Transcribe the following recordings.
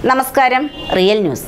നമസ്കാരം real news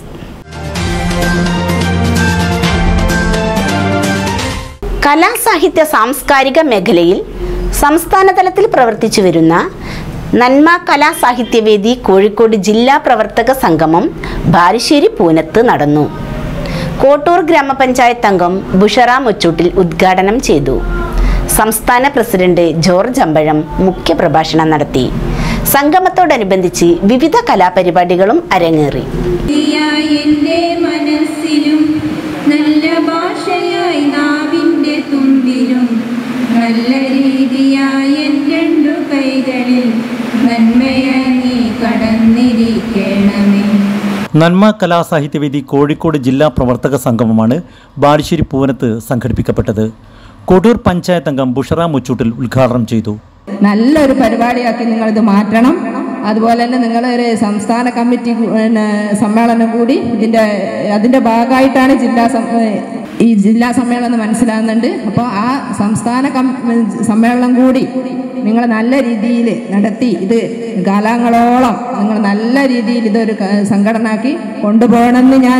കലാ സാഹിത്യ സാംസ്കാരിക മേഖലയിൽ സംസ്ഥാന തലത്തിൽ പ്രവർത്തിച്ചു വരുന്ന നന്മ കലാ സാഹിത്യവേദി കോഴിക്കോട് ജില്ലാ പ്രവർത്തക സംഗമം ബാലുശ്ശേരി പൂനത്ത് നടന്നു കോട്ടൂർ ഗ്രാമപഞ്ചായത്ത് അംഗം ബുഷറ മുച്ചൂട്ടിൽ ഉദ്ഘാടനം ചെയ്തു സംസ്ഥാന പ്രസിഡന്റ് ജോർജ് അമ്പഴം മുഖ്യപ്രഭാഷണം നടത്തി സംഗമത്തോടനുബന്ധിച്ച് വിവിധ കലാപരിപാടികളും അരങ്ങേറി രീതിയായി എൻ്റെ മനസ്സിലും നല്ല ഭാഷയായി നാവിൻ്റെ തുമ്പിലും നല്ല രീതിയായി എൻ്റെ രണ്ടു കൈകളിൽ നന്മയായി നീ കടന്നിരിക്കണമേ നന്മ കലാസാഹിത്യവേദി കോഴിക്കോട് ജില്ലാ പ്രവർത്തക സംഗമമാണ് ബാലുശ്ശേരി പൂവനത്ത് സംഘടിപ്പിക്കപ്പെട്ടത് കൊടൂർ പഞ്ചായത്ത് അംഗം ബുഷറ മുച്ചൂട്ടിൽ ഉദ്ഘാടനം ചെയ്തു നല്ലൊരു പരിപാടിയാക്കി നിങ്ങളിത് മാറ്റണം അതുപോലെ തന്നെ നിങ്ങൾ ഒരു സംസ്ഥാന കമ്മിറ്റി കൂ- പിന്നെ സമ്മേളനം കൂടി ഇതിൻ്റെ അതിൻ്റെ ഭാഗമായിട്ടാണ് ജില്ലാ സം- ഈ ജില്ലാ സമ്മേളനം എന്ന് മനസ്സിലാകുന്നുണ്ട് അപ്പോൾ ആ സംസ്ഥാന കം സമ്മേളനം കൂടി നിങ്ങൾ നല്ല രീതിയിൽ നടത്തി ഇത് കാലങ്ങളോളം നിങ്ങൾ നല്ല രീതിയിൽ ഇതൊരു ക- സംഘടനയാക്കി കൊണ്ടുപോകണമെന്ന് ഞാൻ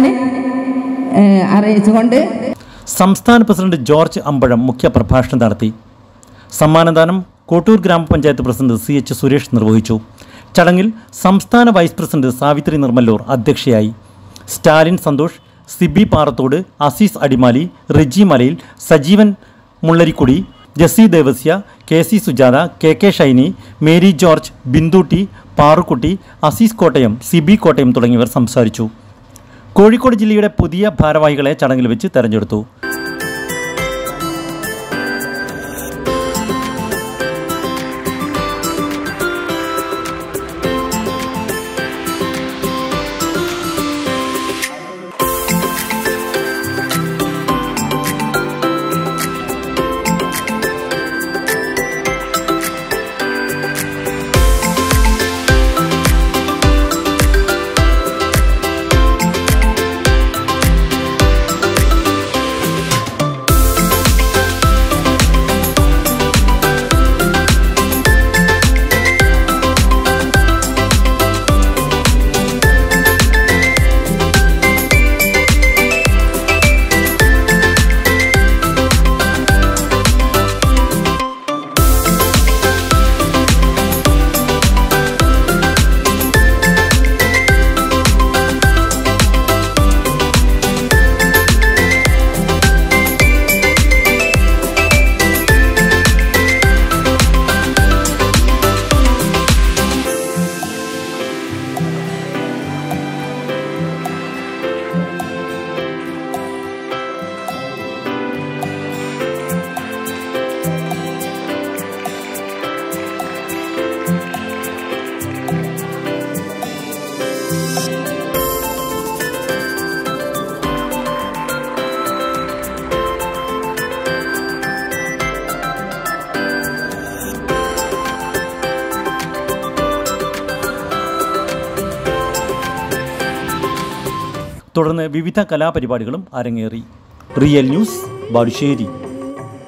ഏഹ്, അറിയിച്ചുകൊണ്ട് സംസ്ഥാന പ്രസിഡന്റ് ജോർജ് അമ്പഴം മുഖ്യപ്രഭാഷണം നടത്തി സമ്മാനദാനം കോട്ടൂർ ഗ്രാമപഞ്ചായത്ത് പ്രസിഡന്റ് സി എച്ച് സുരേഷ് നിർവഹിച്ചു ചടങ്ങിൽ സംസ്ഥാന വൈസ് പ്രസിഡന്റ് സാവിത്രി നിർമ്മല്ലൂർ അധ്യക്ഷയായി സ്റ്റാലിൻ സന്തോഷ് സിബി പാറത്തോട് അസീസ് അടിമാലി റിജി മലയിൽ Sajeevan Mullarikkudi Jessy Devasya K C Sujatha K K Shiny Mary George Bindu T Parukutty Azeez Kottayam Siby Kottayam തുടങ്ങിയവർ സംസാരിച്ചു കോഴിക്കോട് ജില്ലയുടെ പുതിയ ഭാരവാഹികളെ ചടങ്ങിൽ വെച്ച് തെരഞ്ഞെടുത്തു തുടർന്ന് വിവിധ കലാപരിപാടികളും അരങ്ങേറി റിയൽ ന്യൂസ് ബാലുശ്ശേരി